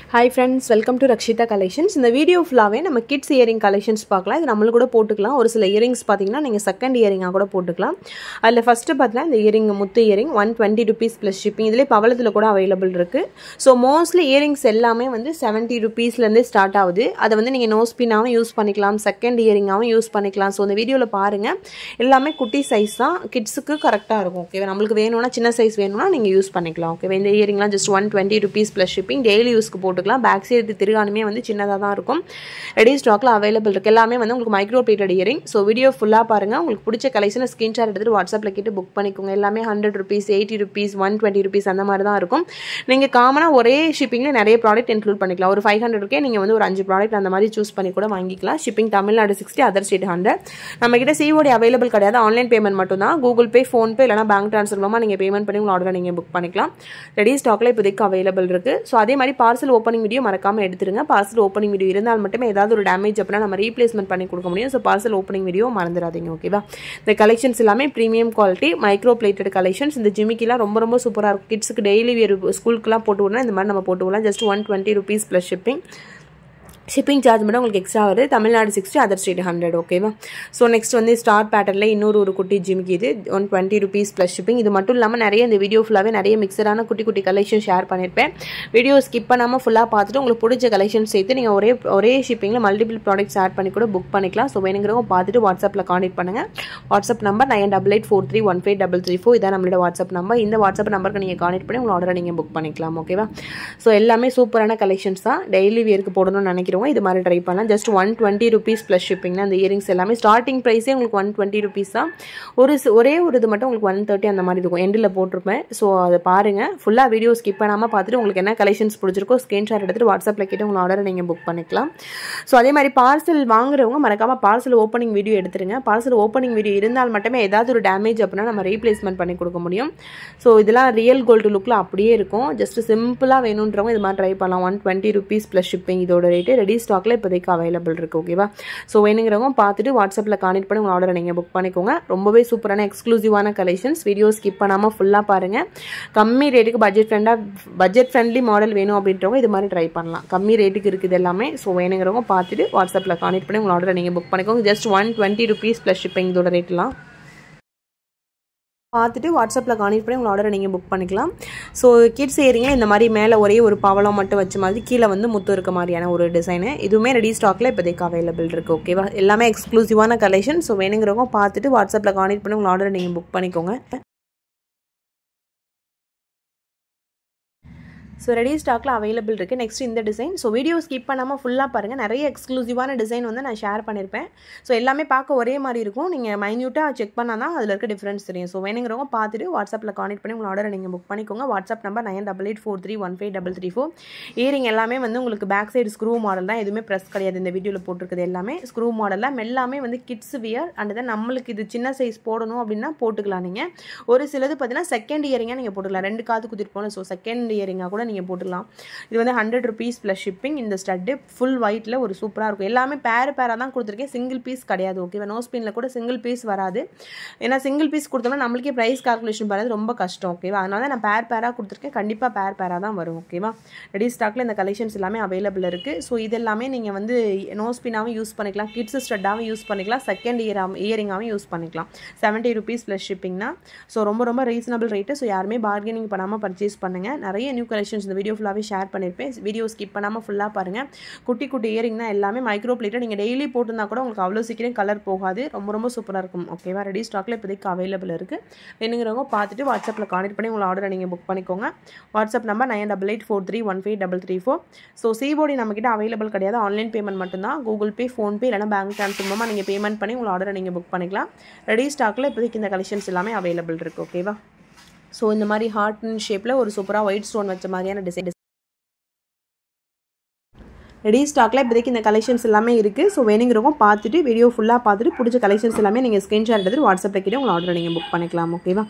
hi friends welcome to Rakshita collections இந்த video ஃபுல்லாகவே நம்ம கிட்ஸ் இயரிங் கலெக்ஷன்ஸ் பார்க்கலாம் இது நம்மளுக்கு கூட போட்டுக்கலாம் ஒரு சில இயரிங்ஸ் பார்த்தீங்கன்னா நீங்கள் செகண்ட் இயரிங்காக கூட போட்டுக்கலாம் அதில் ஃபஸ்ட்டு பார்த்தீங்கன்னா இந்த இயரிங் முத்து earring one twenty rupees plus shipping இதிலே பவளத்தில் கூட அவைலபிள் இருக்குது ஸோ மோஸ்ட்லி இயரிங்ஸ் எல்லாமே வந்து செவன்ட்டி ருபீஸ்லேருந்தே ஸ்டார்ட் ஆகுது அதை வந்து நீங்கள் நோ ஸ்பின்னாகவும் யூஸ் பண்ணிக்கலாம் செகண்ட் இயரிங்காகவும் யூஸ் பண்ணிக்கலாம் ஸோ இந்த வீடியோவில் பாருங்கள் எல்லாமே குட்டி சைஸ் தான் கிட்ஸுக்கு கரெக்டாக இருக்கும் ஓகேவா நம்மளுக்கு வேணும்னா சின்ன சைஸ் வேணும்னா நீங்கள் யூஸ் பண்ணிக்கலாம் ஓகேவா இந்த இயரிங்லாம் just one twenty rupees plus shipping daily யூஸ்க்கு போட்டுக்கலாம் பேக் சைடு திருகாணுமே வந்து சின்னதாக தான் இருக்கும் ரெடி ஸ்டாக்கில் அவைலபிள் இருக்குது எல்லாமே வந்து உங்களுக்கு micro plated earring so video ஃபுல்லாக பாருங்கள் உங்களுக்கு பிடிச்ச கலெக்ஷனை ஸ்க்ரீன்ஷாட் எடுத்துகிட்டு வாட்ஸ்அப்பில் கேட்டு புக் பண்ணிக்கோங்க எல்லாமே hundred rupees eighty rupees one twenty rupees அந்த மாதிரி தான் இருக்கும் நீங்கள் காமனாக ஒரே ஷிப்பிங்கில் நிறைய ப்ராடக்ட் இன்க்ளூட் பண்ணிக்கலாம் ஒரு ஃபைவ் ஹண்ட்ரட்க்கே நீங்கள் வந்து ஒரு அஞ்சு ப்ராடக்ட் அந்த மாதிரி சூஸ் பண்ணி கூட வாங்கிக்கலாம் shipping Tamil Nadu sixty other state hundred நம்மக்கிட்ட சிஓடி அவைலபிள் கிடையாது ஆன்லைன் பேமெண்ட் மட்டும் தான் கூகுள் பே ஃபோன்பே இல்லைனா பேங்க் ட்ரான்ஸ்ஃபர் மூலமாக நீங்கள் பேமெண்ட் பண்ணி உங்கள் ஆர்டரை நீங்கள் புக் பண்ணிக்கலாம் ரெடி ஸ்டாக்கில் இப்போதைக்கு அவைலபிள் இருக்குது ஸோ அதே மாதிரி பார்சல் ஓப்பனிங் வீடியோ மறக்காமல் எடுத்துருங்க பார்சல் ஓப்பனிங் வீடியோ இருந்தால் மட்டுமே ஏதாவது ஒரு டேமேஜ் அப்படின்னா நம்ம ரீப்ளேஸ்மெண்ட் பண்ணி கொடுக்க முடியும் ஸோ பார்சல் ஓப்பனிங் வீடியோ மறந்துடாதீங்க ஓகேவா இந்த கலெக்ஷன்ஸ் எல்லாமே premium quality micro plated collections இந்த ஜிமிக்கிலாம் ரொம்ப ரொம்ப சூப்பராக இருக்கும் கிட்ஸுக்கு டெய்லி வேறு ஸ்கூலுக்குலாம் போட்டு விடணும் இந்த மாதிரி நம்ம போட்டு விடலாம் just one twenty rupees plus shipping shipping charge மட்டும் உங்களுக்கு எக்ஸ்ட்ரா வருது Tamil Nadu sixty other state hundred ஓகேவா ஸோ நெக்ஸ்ட் வந்து ஸ்டார் பேட்டர்னில் இன்னொரு ஒரு குட்டி ஜிமிக்கு இது one twenty rupees plus shipping இது மட்டும் இல்லாமல் நிறைய இந்த வீடியோ ஃபுல்லாகவே நிறைய மிக்சரான குட்டி குட்டி கலெக்ஷன் ஷேர் பண்ணியிருப்பேன் வீடியோ ஸ்கிப் பண்ணாமல் ஃபுல்லாக பார்த்துட்டு உங்களுக்கு பிடிச்ச கலெக்ஷன் சேர்த்து நீங்கள் ஒரே ஒரே ஷிப்பிங்கில் மல்டிபிள் ப்ராடக்ட்ஸ் ஆட் பண்ணி கூட புக் பண்ணிக்கலாம் ஸோ வேணுங்கிறவங்க பார்த்துட்டு வாட்ஸ்அப்பில் கான்டெக்ட் பண்ணுங்கள் WhatsApp number nine double eight four three one five double three four இதான் நம்மளோட வாட்ஸ்அப் நம்பர் இந்த வாட்ஸ்அப் நம்பருக்கு நீங்கள் கான்டெக்ட் பண்ணி உங்கள் ஆர்டரை நீங்கள் புக் பண்ணிக்கலாம் ஓகேவா ஸோ எல்லாமே சூப்பரான கலெக்ஷன்ஸ் தான் டெய்லி வியருக்கு போடணும்னு நினைக்கிறவங்க இது மாதிரி ட்ரை பண்ணலாம் பண்ணலாம் just one twenty rupees plus ஷிப்பிங்னா அந்த இயரிங்ஸ் எல்லாமே ஸ்டார்டிங் ப்ரைஸே உங்களுக்கு ஒன் டுவெண்ட்டி ருபீஸ் தான் ஒரு ஒரே ஒரு இது மட்டும் உங்களுக்கு ஒன் தேர்ட்டி அந்த மாதிரி இருக்கும் எண்டில் போட்டிருப்பேன் ஸோ அதை பாருங்கள் ஃபுல்லாக வீடியோ ஸ்கிப் பண்ணாமல் பார்த்துட்டு உங்களுக்கு என்ன கலெக்ஷன்ஸ் பிடிச்சிருக்கோ ஸ்க்ரீன்ஷாட் எடுத்துகிட்டு வாட்ஸ்அப்பில் கேட்டு உங்கள் ஆர்டரை நீங்கள் புக் பண்ணிக்கலாம் ஸோ அதே மாதிரி பார்சல் வாங்குறவங்க மறக்காமல் பார்சல் ஓப்பனிங் வீடியோ எடுத்துருங்க பார்சல் ஓப்பனிங் வீடியோ இருந்தால் மட்டுமே ஏதாவது ஒரு டேமேஜ் அப்படின்னா நம்ம ரீப்ளேஸ்மெண்ட் பண்ணி கொடுக்க முடியும் ஸோ இதெல்லாம் ரியல் கோல்டு லுக்கில் அப்படியே இருக்கும் ஜஸ்ட் சிம்பிளாக வேணுன்றவங்க இது மாதிரி ட்ரை பண்ணலாம் one twenty rupees plus shipping இதோட ரேட்டு ரெடி ஸ்டாக்கில் இப்போதைக்கு அவைலபிள் இருக்குது ஓகேவா ஸோ வேணுங்கிறவங்க பார்த்துட்டு வாட்ஸ்அப்பில் கான்டெக்ட் பண்ணி உங்கள் ஆர்டரை நீங்கள் புக் பண்ணிக்கோங்க ரொம்பவே சூப்பரான எக்ஸ்க்ளூசிவான கலெக்ஷன்ஸ் வீடியோ ஸ்கிப் பண்ணாமல் ஃபுல்லாக பாருங்கள் கம்மி ரேட்டுக்கு பட்ஜெட் ஃப்ரெண்டாக பட்ஜெட் ஃப்ரெண்ட்லி மாடல் வேணும் அப்படின்றவங்க இது மாதிரி ட்ரை பண்ணலாம் கம்மி ரேட்டுக்கு இருக்குது எல்லாமே ஸோ வேணுங்கிறவங்க பார்த்துட்டு வாட்ஸ்அப்பில் கான்டெக்ட் பண்ணி உங்கள் ஆர்டரை நீங்கள் புக் பண்ணிக்கோங்க just one twenty rupees plus shipping இதோட ரேட்லாம் பார்த்துட்டு வாட்ஸ்அப்பில் கான்டெக்ட் பண்ணி உங்கள் ஆர்டரை நீங்கள் புக் பண்ணிக்கலாம் ஸோ கிட்ஸ் ஏரிங்க இந்த மாதிரி மேலே ஒரே ஒரு பவளம் மட்டும் வச்ச மாதிரி கீழே வந்து முத்து இருக்க மாதிரியான ஒரு டிசைனு இதுவுமே ரெடி ஸ்டாக்கில் இப்போதைக்கு அவைலபிள் இருக்குது ஓகேவா எல்லாமே எக்ஸ்க்ளூசிவான கலெக்ஷன் ஸோ வேணுங்கிறவங்க பார்த்துட்டு வாட்ஸ்அப்பில் கான்டெக்ட் பண்ணி உங்கள் ஆர்டரை நீங்கள் புக் பண்ணிக்கோங்க ஸோ ரெடி ஸ்டாக்கில் அவைலபிள் இருக்குது நெக்ஸ்ட் இந்த டிசைன் ஸோ வீடியோ ஸ்கிப் பண்ணாமல் ஃபுல்லாக பாருங்கள் நிறைய எக்ஸ்க்ளூசிவான டிசைன் வந்து நான் ஷேர் பண்ணியிருப்பேன் ஸோ எல்லாமே பார்க்க ஒரே மாதிரி இருக்கும் நீங்கள் மைன்யூட்டாக செக் பண்ணால் தான் அதில் இருக்க டிஃப்ரென்ஸ் தெரியும் ஸோ வேணுங்கிறவங்க பார்த்துட்டு வாட்ஸ்அப்பில் கான்டெக்ட் பண்ணி உங்கள் ஆர்டரை நீங்கள் புக் பண்ணிக்கோங்க WhatsApp number nine double eight four three one five double three four earring எல்லாமே வந்து உங்களுக்கு பேக் சைடு ஸ்க்ரூ மாடல் தான் எதுவுமே ப்ரெஸ் கிடையாது இந்த வீடியோவில் போட்டிருக்குது எல்லாமே ஸ்க்ரூ மாடலில் எல்லாமே வந்து கிட்ஸ் வியர் அண்ட் தான் நம்மளுக்கு இது சின்ன சைஸ் போடணும் அப்படின்னா போட்டுக்கலாம் நீங்கள் ஒரு சிலது பார்த்தீங்கன்னா செகண்ட் இயரிங்காக நீங்கள் போட்டுக்கலாம் ரெண்டு காது குத்திட்டு போகணும் ஸோ செகண்ட் இயரிங்காக கூட நீங்கள் போட்டுக்கலாம் இது வந்து ஹண்ட்ரட் ருபீஸ் ப்ளஸ் ஷிப்பிங் இந்த ஸ்டட்டு ஃபுல் ஒயிட்டில் ஒரு சூப்பராக இருக்கும் எல்லாமே பேர் பேராக தான் கொடுத்துருக்கேன் சிங்கிள் பீஸ் கிடையாது ஓகேவா நோ ஸ்பின்னில் கூட சிங்கிள் பீஸ் வராது ஏன்னா சிங்கிள் பீஸ் கொடுத்தோம்னா நம்மளுக்கே ப்ரைஸ் கால்குலேஷன் பண்ணுறது ரொம்ப கஷ்டம் ஓகேவா அதனால நான் பேர் பேராக கொடுத்துருக்கேன் கண்டிப்பாக பேர் பேராக தான் வரும் ஓகேவா ரெடி ஸ்டாக்கில் இந்த கலெக்ஷன்ஸ் எல்லாமே அவைலபிள் இருக்குது ஸோ இது எல்லாமே நீங்கள் வந்து நோ ஸ்பின்னாகவும் யூஸ் பண்ணிக்கலாம் கிட்ஸ் ஸ்டட்டாகவும் யூஸ் பண்ணிக்கலாம் செகண்ட் இயர் இயரிங்காகவும் யூஸ் பண்ணிக்கலாம் செவன்ட்டி ருபீஸ் ப்ளஸ் ஷிப்பிங்னா ஸோ ரொம்ப ரொம்ப ரீசனபிள் ரேட்டு ஸோ யாருமே பார்கெனிங் பண்ணாமல் பர்ச்சேஸ் பண்ணுங்கள் நிறைய நியூ கலெக்ஷன்ஸ் இந்த வீடியோ ஃபுல்லாகவே ஷேர் பண்ணியிருப்பேன் வீடியோ ஸ்கிப் பண்ணாமல் ஃபுல்லாக பாருங்கள் குட்டி குட்டி இயரிங் தான் எல்லாமே மைக்ரோ பிளேட்டை நீங்கள் டெய்லி போட்டிருந்தா கூட உங்களுக்கு அவ்வளோ சீக்கிரம் கலர் போகாது ரொம்ப ரொம்ப சூப்பராக இருக்கும் ஓகேவா ரெடி ஸ்டாக்கில் இப்போதைக்கு அவைலபிள் இருக்குது வேணுங்கிறவங்க பார்த்துட்டு வாட்ஸ்அப்பில் கான்டெக்ட் பண்ணி உங்களை ஆர்டரை நீங்கள் புக் பண்ணிக்கோங்க WhatsApp number nine double eight four three one five double three four so COD நம்மக்கிட்ட அவைலபிள் கிடையாது ஆன்லைன் பேமெண்ட் மட்டும்தான் கூகுள் பே ஃபோன்பே இல்லைனா பேங்க் ட்ரான்ஸ்ஃபர் மூலமாக நீங்கள் பேமெண்ட் பண்ணி உங்கள் ஆர்டரை நீங்கள் புக் பண்ணிக்கலாம் ரெடி ஸ்டாக்கில் இப்போதைக்கு இந்த கலெக்ஷன்ஸ் எல்லாமே அவைலபிள் இருக்குது ஓகேவா ஸோ இந்த மாதிரி ஹார்ட் ஷேப்பில் ஒரு சூப்பராக ஒயிட் ஸ்டோன் வச்ச மாதிரியான டிசைன் ரெடி ஸ்டாக்கில் இப்போதைக்கு இந்த கலெக்ஷன்ஸ் எல்லாமே இருக்குது ஸோ வேணுங்கிறவங்க பார்த்துட்டு வீடியோ ஃபுல்லாக பார்த்துட்டு பிடிச்ச கலெக்ஷன்ஸ் எல்லாமே நீங்கள் ஸ்க்ரீன்ஷாட் எடுத்துட்டு வாட்ஸ்அப்பில் கிட்டே உங்கள் ஆர்டரை நீங்கள் புக் பண்ணிக்கலாம் ஓகேவா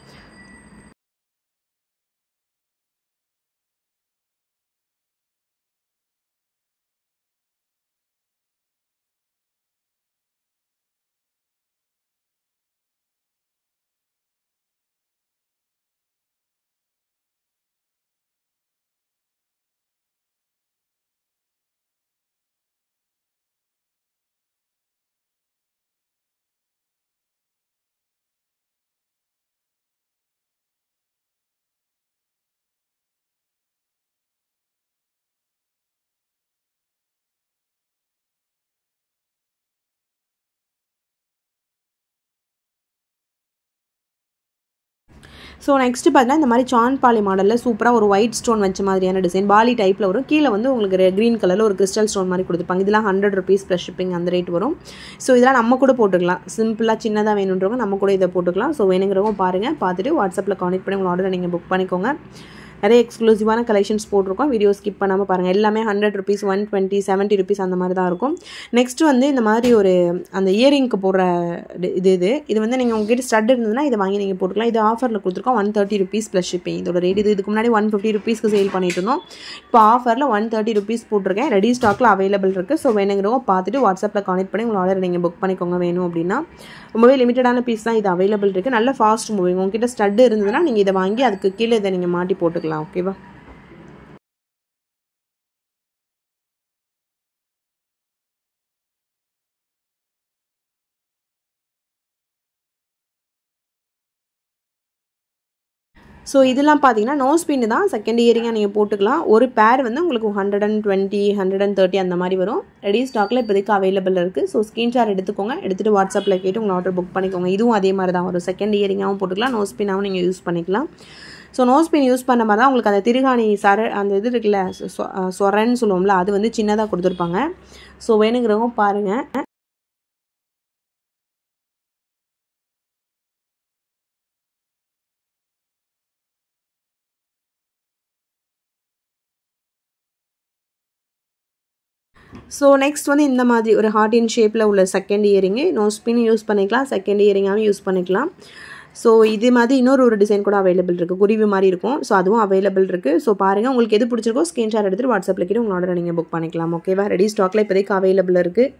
ஸோ நெக்ஸ்ட்டு பார்த்தீங்கன்னா இந்த மாதிரி சான் பாலி மாடலில் சூப்பராக ஒரு ஒயிட் ஸ்டோன் வச்ச மாதிரியான டிசைன் பாலி டைப்பில் வரும் கீழே வந்து உங்களுக்கு க்ரீன் கலரில் ஒரு கிறிஸ்டல் ஸ்டோன் மாதிரி கொடுத்துருப்பாங்க இதெல்லாம் ஹண்ட்ரட் ருபீஸ் ப்ளஸ் ஷிப்பிங் அந்த ரேட் வரும் ஸோ இதெல்லாம் நம்ம கூட போட்டுக்கலாம் சிம்பிளாக சின்னதாக வேணுன்றவங்க நம்ம கூட இதை போட்டுக்கலாம் ஸோ வேணுங்கிறவங்க பாருங்கள் பார்த்துட்டு வாட்ஸ்அப்பில் கான்டெக்ட் பண்ணி உங்கள் ஆர்டரை நீங்கள் புக் பண்ணிக்கோங்க நிறைய எக்ஸ்க்ளூசிவான கலெக்ஷன்ஸ் போட்டிருக்கோம் வீடியோ ஸ்கிப் பண்ணாமல் பாருங்கள் எல்லாமே hundred rupees one twenty seventy rupees அந்த மாதிரி தான் இருக்கும் நெக்ஸ்ட் வந்து இந்த மாதிரி ஒரு அந்த இயரிங்க்கு போடுற இது இது இது வந்து நீங்கள் உங்ககிட்ட ஸ்டட் இருந்ததுன்னா இதை வாங்கி நீங்கள் போட்டுக்கலாம் இது ஆஃபரில் கொடுத்துருக்கோம் one thirty rupees plus shipping இதோட ரேட் இது இதுக்கு முன்னாடி ஒன் ஃபிஃப்டி ருபீஸ்க்கு சேல் பண்ணிட்டு இருந்தோம் இப்போ ஆஃபரில் ஒன் தேர்ட்டி ருபீஸ் போட்டிருக்கேன் ரெடி ஸ்டாக்கில் அவைலபிள் இருக்குது ஸோ வேணுங்கிறவங்க பார்த்துட்டு வாட்ஸ்அப்பில் கான்டெக்ட் பண்ணி உங்கள் ஆர்டர் நீங்கள் புக் பண்ணிக்கோங்க வேணும் அப்படின்னா ரொம்பவே லிமிட்டடான பீஸ் தான் இது அவைலபிள் இருக்குது நல்ல ஃபாஸ்ட் மூவிங் உங்ககிட்ட ஸ்டட் இருந்ததுன்னா நீங்கள் இதை வாங்கி அதுக்கு கீழே இதை நீங்கள் மாட்டி போட்டுக்கலாம் ஓகேவா ஸோ இதெல்லாம் பார்த்தீங்கன்னா நோஸ் பின்னு தான் செகண்ட் இயரிங்காக நீங்கள் போட்டுக்கலாம் ஒரு பேர் வந்து உங்களுக்கு hundred and twenty hundred and thirty அந்த மாதிரி வரும் ரெடி ஸ்டாக்கில் இப்போதைக்கு அவைலபிள் இருக்குது ஸோ ஸ்க்ரீன்ஷாட் எடுத்துக்கோங்க எடுத்துகிட்டு வாட்ஸ்அப்பில் கேட்டு உங்கள் ஆர்டர் புக் பண்ணிக்கோங்க இதுவும் அதே மாதிரி தான் வரும் செகண்ட் இயரிங்காகவும் போட்டுக்கலாம் நோஸ் பின்னாகவும் நீங்கள் யூஸ் பண்ணிக்கலாம் ஸோ நோஸ் பின் யூஸ் பண்ண மாதிரி தான் உங்களுக்கு அந்த திருகாணி சர அந்த இது இருக்குல்ல சொரன்னு சொல்லுவோம்ல அது வந்து சின்னதாக கொடுத்துருப்பாங்க ஸோ வேணுங்கிறவங்க பாருங்கள் ஸோ நெக்ஸ்ட் வந்து இந்த மாதிரி ஒரு ஹார்ட் இன் ஷேப்பில் உள்ள செகண்ட் இயரிங்கு நோஸ் பின் யூஸ் பண்ணிக்கலாம் செகண்ட் இயரிங்காகவும் யூஸ் பண்ணிக்கலாம் ஸோ இது மாதிரி இன்னொரு ஒரு டிசைன் கூட அவைலபிள் இருக்குது குருவி மாதிரி இருக்கும் ஸோ அதுவும் அவைலபிள் இருக்குது ஸோ பாருங்கள் உங்களுக்கு எது பிடிச்சிருக்கோ ஸ்க்ரீன்ஷாட் எடுத்துகிட்டு வாட்ஸ்அப்பில் கிட்ட உங்கள் ஆர்டரை நீங்கள் புக் பண்ணிக்கலாம் ஓகேவா ரெடி ஸ்டாக்கில் இப்போதைக்கு அவைலபிள் இருக்குது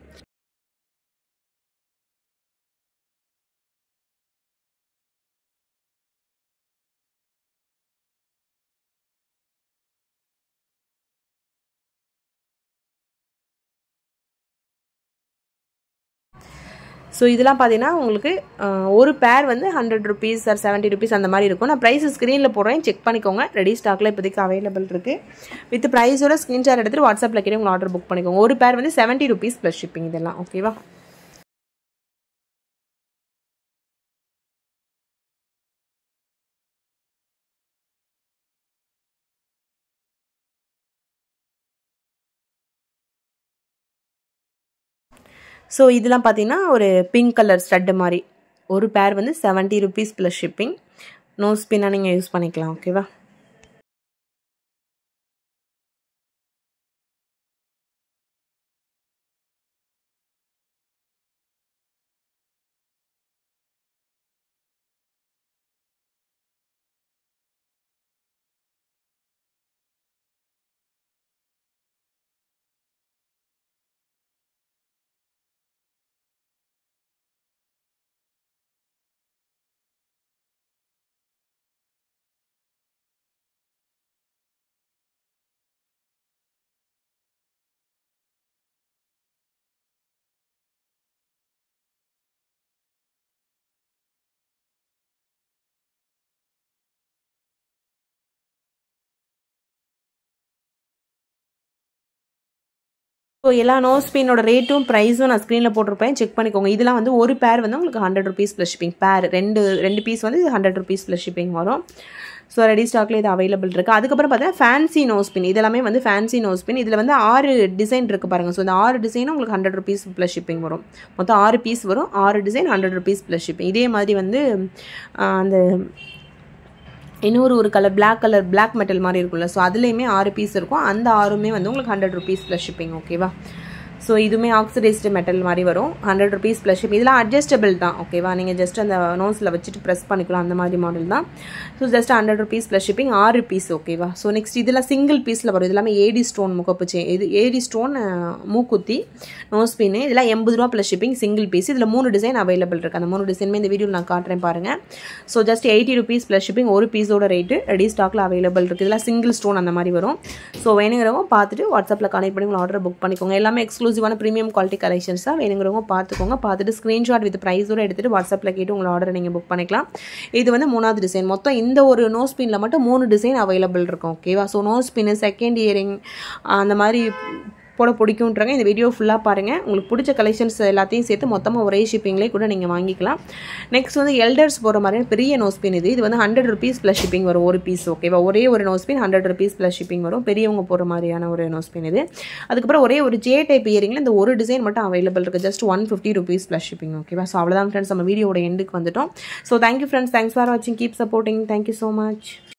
ஸோ இதெல்லாம் பார்த்தீங்கன்னா உங்களுக்கு ஒரு பேர் வந்து hundred rupees or seventy rupees அந்த மாதிரி இருக்கும் நான் ப்ரைஸ் ஸ்க்ரீனில் போடுறேன் செக் பண்ணிக்கோங்க ரெடி ஸ்டாக்கில் இப்போதைக்கு அவைலபிள் இருக்குது வித் ப்ரைஸோட ஸ்க்ரீன்ஷாட் எடுத்துகிட்டு வாட்ஸ்அப்பில் கேட்டு உங்கள் ஆர்டர் புக் பண்ணிக்கோங்க ஒரு பேர் வந்து செவன்ட்டி ருபீஸ் ப்ளஸ் ஷிப்பிங் இதெல்லாம் ஓகேவா ஸோ இதெல்லாம் பார்த்தீங்கன்னா ஒரு பிங்க் கலர் ஸ்டட்டு மாதிரி ஒரு பேர் வந்து seventy rupees plus shipping nose ஸ்பின்னாக நீங்கள் யூஸ் பண்ணிக்கலாம் ஓகேவா ஸோ எல்லா நோஸ் பின்னோட ரேட்டும் ப்ரைஸும் நான் ஸ்க்ரீனில் போட்டிருப்பேன் செக் பண்ணிக்கோங்க இதெல்லாம் வந்து ஒரு பேர் வந்து உங்களுக்கு ஹண்ட்ரட் ருபீஸ் ப்ளஸ் ஷிப்பிங் பேர் ரெண்டு ரெண்டு பீஸ் வந்து ஹண்ட்ரட் ருபீஸ் ப்ளஸ் ஷிப்பிங் வரும் ஸோ ரெடி ஸ்டாக்ல இது அவைலபிள் இருக்குது அதுக்கப்புறம் பார்த்தீங்கன்னா ஃபேன்சி நோஸ் பின் இதெல்லாமே வந்து ஃபேன்சி நோஸ் பின் இதில் வந்து ஆறு டிசைன் இருக்குது பாருங்கள் ஸோ இந்த ஆறு டிசைனும் உங்களுக்கு ஹண்ட்ரட் ருபீஸ் ப்ளஸ் ஷிப்பிங் வரும் மொத்தம் ஆறு பீஸ் வரும் ஆறு design hundred rupees plus shipping இதே மாதிரி வந்து அந்த இன்னொரு ஒரு colour black colour black metal மாதிரி இருக்கும்ல ஸோ அதுலேயுமே ஆறு பீஸ் இருக்கும் அந்த ஆறுமே வந்து உங்களுக்கு ஹண்ட்ரட் ருபீஸ் ப்ளஸ் ஷிப்பிங் ஓகேவா ஸோ இதுவுமே ஆக்சிடைஸ்டு மெட்டல் மாதிரி வரும் ஹண்ட்ரட் ருபீஸ் ப்ளஸ் ஷிப் இதெல்லாம் அட்ஜஸ்டபிள் தான் ஓகேவா நீங்கள் ஜஸ்ட் அந்த நோஸில் வச்சுட்டு ப்ரெஸ் பண்ணிக்கலாம் அந்த மாதிரி மாடல் தான் so just hundred rupees plus shipping ஆறு பீஸ் ஓகேவா ஸோ நெக்ஸ்ட் இதெல்லாம் சிங்கிள் பீஸில் வரும் இது எல்லாமே ஏடி ஸ்டோன் முகப்பு சே இது ஏடி ஸ்டோன் மூக்குத்தி நோஸ் பின்னு இதெல்லாம் எண்பது ரூபா ப்ளஸ் ஷிப்பிங் சிங்கிள் பீஸ் இதில் மூணு டிசைன் அவைலபிள் இருக்குது அந்த மூணு டிசைனுமே இந்த வீடியோவில் நான் காட்டுறேன் பாருங்கள் so just eighty rupees plus shipping ஒரு பீஸோட ரேட்டு ரெடி ஸ்டாக்கில் அவைலபிள் இருக்குது இதெல்லாம் சிங்கிள் ஸ்டோன் அந்த மாதிரி வரும் ஸோ வேணுங்கிறவங்க பார்த்துட்டு வாட்ஸ்அப்பில் கனெக்ட் பண்ணி உங்களை ஆர்டர் புக் பண்ணிக்கோங்க எல்லாமே எக்ஸ்க்ளூசிவான ப்ரீமியம் குவாலிட்டி கலெக்ஷன்ஸ் தான் வேணுங்கிறவங்க பார்த்துக்கோங்க பார்த்துட்டு ஸ்க்ரீன்ஷாட் வித் ப்ரைஸோட எடுத்துகிட்டு வாட்ஸ்அப்பில் கேட்டு உங்களை ஆர்டர் நீங்கள் புக் பண்ணிக்கலாம் இது வந்து மூணாவது டிசைன் மொத்தம் இந்த ஒரு நோஸ் பின்னில் மட்டும் மூணு டிசைன் அவைலபிள் இருக்கும் ஓகேவா so nose pin second earring அந்த மாதிரி போட பிடிக்கும்ன்றாங்க இந்த வீடியோ ஃபுல்லாக பாருங்கள் உங்களுக்கு பிடிச்ச கலெக்ஷன்ஸ் எல்லாத்தையும் சேர்த்து மொத்தமாக ஒரே ஷிப்பிங்லேயே கூட நீங்கள் வாங்கிக்கலாம் நெக்ஸ்ட் வந்து எல்டர்ஸ் போகிற மாதிரியான பெரிய நோஸ்பின் இது இது வந்து ஹண்ட்ரட் ருபீஸ் ப்ளஸ் ஷிப்பிங் வரும் ஒரு பீஸ் ஓகேவா ஒரே ஒரு nose pin hundred rupees plus shipping வரும் பெரியவங்க போகிற மாதிரியான ஒரு நோஸ்பின் இது அதுக்கப்புறம் ஒரே ஒரு ஜே டைப் இயரிங்கில் இந்த ஒரு டிசைன் மட்டும் அவைலபிள் இருக்குது just one fifty rupees plus shipping ஓகேவா ஸோ அவ்வளோதான் ஃப்ரெண்ட்ஸ் நம்ம வீடியோட எண்டுக்கு வந்துட்டோம் so thank you friends thanks for வாட்சிங் keep supporting thank you so much